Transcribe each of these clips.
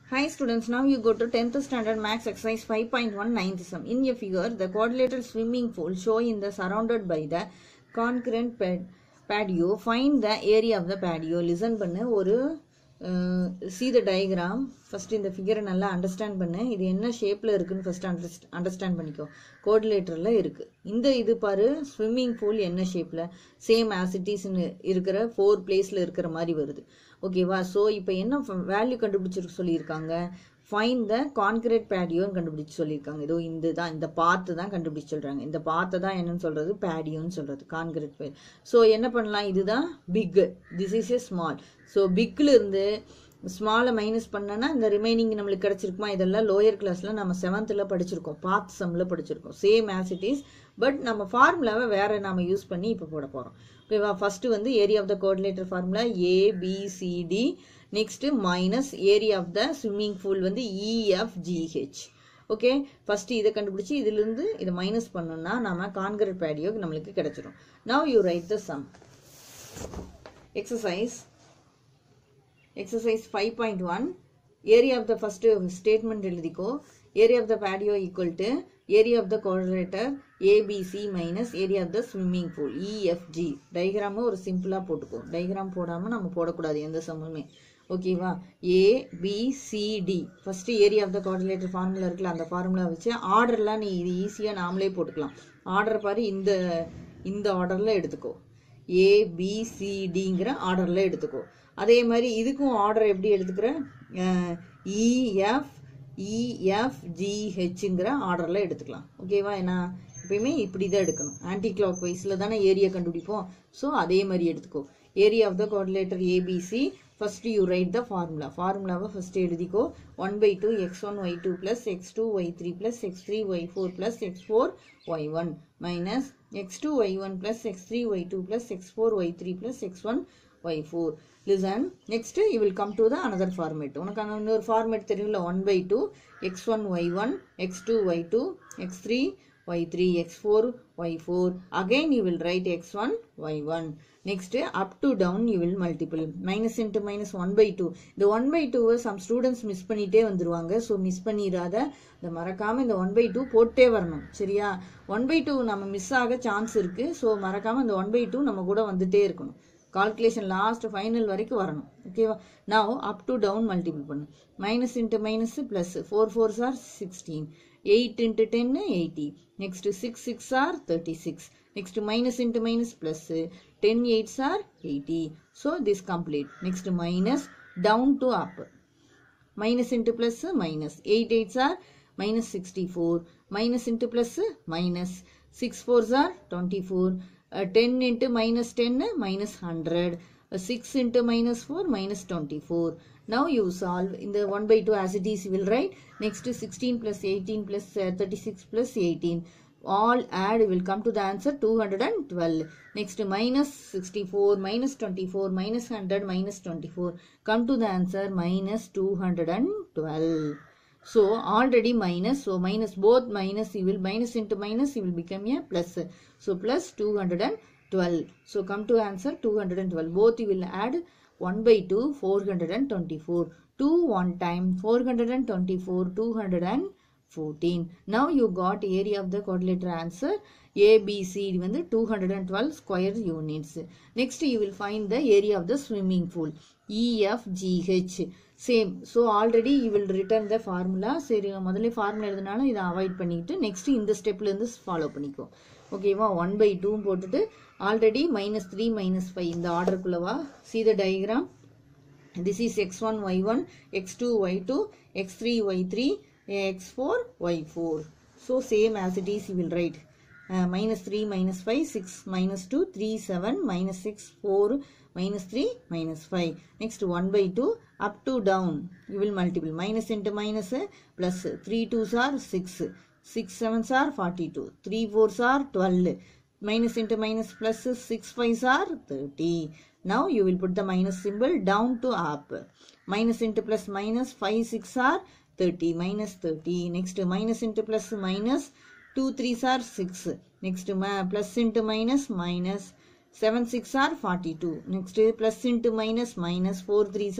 Hi students, now you go to 10th standard max exercise 5.1 ninth sum. In a figure, the quadrilateral swimming pool show in the surrounded by the concurrent pad, patio. Find the area of the patio. Listen பண்ணு ஒரு uh, see the diagram. First இந்த figure நல்லா understand பண்ணு இது என்ன ஷேப்பில் இருக்குன்னு first understand பண்ணிக்கோ கோஆர்டினேட்டரில் இருக்கு இந்த இது பாரு ஸ்விம்மிங் பூல் என்ன ஷேப்பில் சேம் ஆசிட்டிஸ்னு இருக்கிற ஃபோர் பிளேஸில் இருக்கிற மாதிரி வருது ஓகேவா ஸோ இப்போ என்ன வேல்யூ கண்டுபிடிச்சிருக்கு சொல்லியிருக்காங்க ஃபைன் த கான்கிரீட் பேடியோன்னு கண்டுபிடிச்சு சொல்லியிருக்காங்க இதோ இந்த தான் இந்த பாத்து தான் கண்டுபிடிச்சு சொல்கிறாங்க இந்த பாத்தை தான் என்னன்னு சொல்கிறது பேடியோன்னு சொல்கிறது கான்கிரீட் பேட் ஸோ என்ன பண்ணலாம் இதுதான் big this is a small so பிக்கில் இருந்து ஸ்மாலை மைனஸ் பண்ணனா இந்த ரிமைனிங் நம்மளுக்கு கிடச்சிருக்குமா இதெல்லாம் லோயர் கிளாஸில் நம்ம செவன்த்தில் படிச்சிருக்கோம் பாத் சம்மில் படிச்சிருக்கோம் same as it is but நம்ம ஃபார்முலாவை வேற நம்ம யூஸ் பண்ணி இப்போ போட போகிறோம் ஓகேவா ஃபர்ஸ்ட் வந்து area of the coordinator formula A B C D next minus area of the swimming pool வந்து இஎஃப்ஜிஹெச் ஓகே ஃபர்ஸ்ட் இதை கண்டுபிடிச்சி இதுலேருந்து இதை மைனஸ் பண்ணோம்னா நம்ம கான்கிரீட் பேடியோ நம்மளுக்கு கிடைச்சிரும் now you write the sum exercise exercise five point one area of the first statement எழுதிக்கோ area of the patio equal to area of the coordinator A B C minus area of the swimming pool E F G diagram ஒரு சிம்பிளாக போட்டுக்கோ diagram போடாமல் நம்ம போடக்கூடாது எந்த சமமே ஓகேவா A B C D first area of the coordinator formula இருக்குல்ல அந்த ஃபார்முலா வச்சு ஆர்டர்லாம் நீ இது ஈஸியாக நாமளே போட்டுக்கலாம் ஆர்டர் பாரு இந்த இந்த ஆர்டரில் எடுத்துக்கோ ஏபிசிடிங்கிற ஆர்டரில் எடுத்துக்கோ அதே மாதிரி இதுக்கும் ஆர்டர் எப்படி எடுத்துக்கிற இஎஃப் இஎஃப்ஜிஹெச்ங்கிற ஆர்டரில் எடுத்துக்கலாம் ஓகேவா ஏன்னா எப்பயுமே இப்படி தான் எடுக்கணும் ஆன்டி கிளாக் வைஸில் தானே ஏரியா கண்டுபிடிப்போம் ஸோ அதே மாதிரி எடுத்துக்கோ area of the coordinator A B C first you write the formula ஃபார்முலாவை ஃபர்ஸ்ட் எழுதிக்கோ one by two x one y two plus x two y three plus x three y four plus x four y one minus x two y one plus x three y two plus x four y three plus x one y four listen next you will come to the another format உனக்கு அந்த இன்னொரு format தெரியும்ல one by two x one y one x two y two x three y three x four y four again you will write x one y one next up to down you will multiple minus into minus one by two இந்த one by டூவை some students miss பண்ணிட்டே வந்துருவாங்க so miss பண்ணிடாத இந்த மறக்காம இந்த one by two போட்டே வரணும் சரியா ஒன் பை டூ நம்ம மிஸ் ஆக சான்ஸ் இருக்கு ஸோ மறக்காம இந்த ஒன் பை டூ நம்ம கூட வந்துட்டே இருக்கணும் கால்குலேஷன் லாஸ்ட் ஃபைனல் வரைக்கும் வரணும் ஓகேவா நான் அப் டு டவுன் மல்டிபிள் பண்ணு minus into minus plus four fours are sixteen eight into டென்னு eighty next six six are thirty six next minus into minus plus ten eights are eighty so this complete next minus down to up minus into plus minus eight eights are minus sixty four minus into plus minus six fours are twenty four ten into minus டென்னு minus hundred six into minus four minus twenty four now you solve இந்த one by two as it is will write next sixteen plus eighteen plus thirty six plus eighteen all add will come to the answer 212 next minus 64 minus 24 minus 100 minus 24 come to the answer minus 212 so already minus so minus both minus you will minus into minus you will become a plus so plus 212 so come to answer 212 both you will add 1 by 2 424 2 one time 424 200 14 now you got area of the quadrilateral answer abc வந்து 212 square units next you will find the area of the swimming pool efgh same so already you will return the formula சரி முதல்ல formula எழுதுனாலும் இதை avoid பண்ணிட்டு next இந்த ஸ்டெப்ல இருந்து follow பண்ணிக்கோ ஓகேவா ஒன் பை டூ போட்டுட்டு already minus three minus five இந்த ஆர்டருக்குள்ளவா see the diagram this is x one y one x two y two x three y three x4 y4 so same as it is you will write uh, minus 3 minus 5 6 minus 2 3 7 minus 6 4 minus 3 minus 5 next 1 by 2 up to down you will multiple minus into minus plus 3 2s are 6 6 7s are 42 3 4s are 12 minus into minus plus 6 5s are 30 now you will put the minus symbol down to up minus into plus minus 5 6 are 30 minus 30 next minus into plus minus 2 3s are 6 next plus into minus minus 7 6 are 42 next plus into minus minus 4 3s are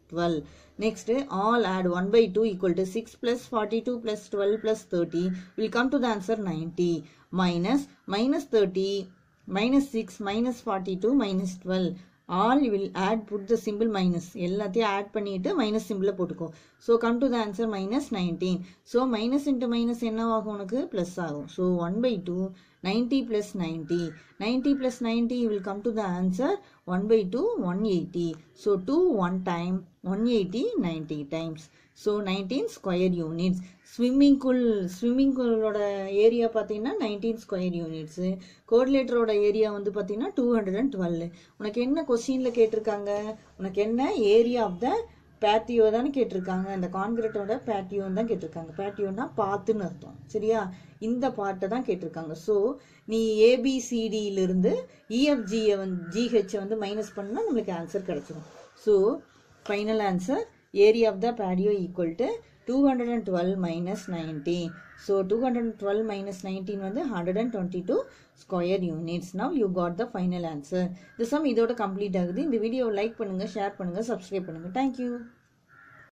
12 next all add 1 by 2 equal to 6 plus 42 plus 12 plus 30 will come to the answer 90 minus minus 30 minus 6 minus 42 minus 12 all you will add put the symbol minus எல்லாத்தையும் add பண்ணிட்டு minus சிம்பிளை போட்டுக்கோ so come to the answer minus nineteen so minus into minus என்ன ஆகும் உனக்கு plus ஆகும் so one by two ninety plus ninety ninety plus ninety will come to the answer one by two one eighty so two one time one eighty ninety times so nineteen square units swimming pool swimming பூலோட area பார்த்தீங்கன்னா nineteen square units கோஆர்டினேட்டரோட area வந்து பார்த்தீங்கன்னா two hundred and twelve உனக்கு என்ன கொஸ்டினில் கேட்டிருக்காங்க உனக்கு என்ன ஏரியா ஆஃப் த பேட்டியோ தானே கேட்டிருக்காங்க இந்த கான்கிரீட்டோட பேட்டியோன்னு தான் கேட்டிருக்காங்க பேட்டியோன்னா பாத்துன்னு அர்த்தம் சரியா இந்த பார்ட்டை தான் கேட்டிருக்காங்க ஸோ நீ ஏபிசிடியிலிருந்து இஎஃப்ஜியை வந்து ஜிஹெச்சை வந்து மைனஸ் பண்ணால் நம்மளுக்கு ஆன்சர் கிடச்சிடும் so final answer area of the patio equal to two hundred and twelve minus nineteen so two hundred and twelve minus nineteen வந்து hundred and twenty two square units now you got the final answer இந்த sum இதோட complete ஆகுது இந்த வீடியோவை like பண்ணுங்கள் share பண்ணுங்கள் subscribe பண்ணுங்கள் thank you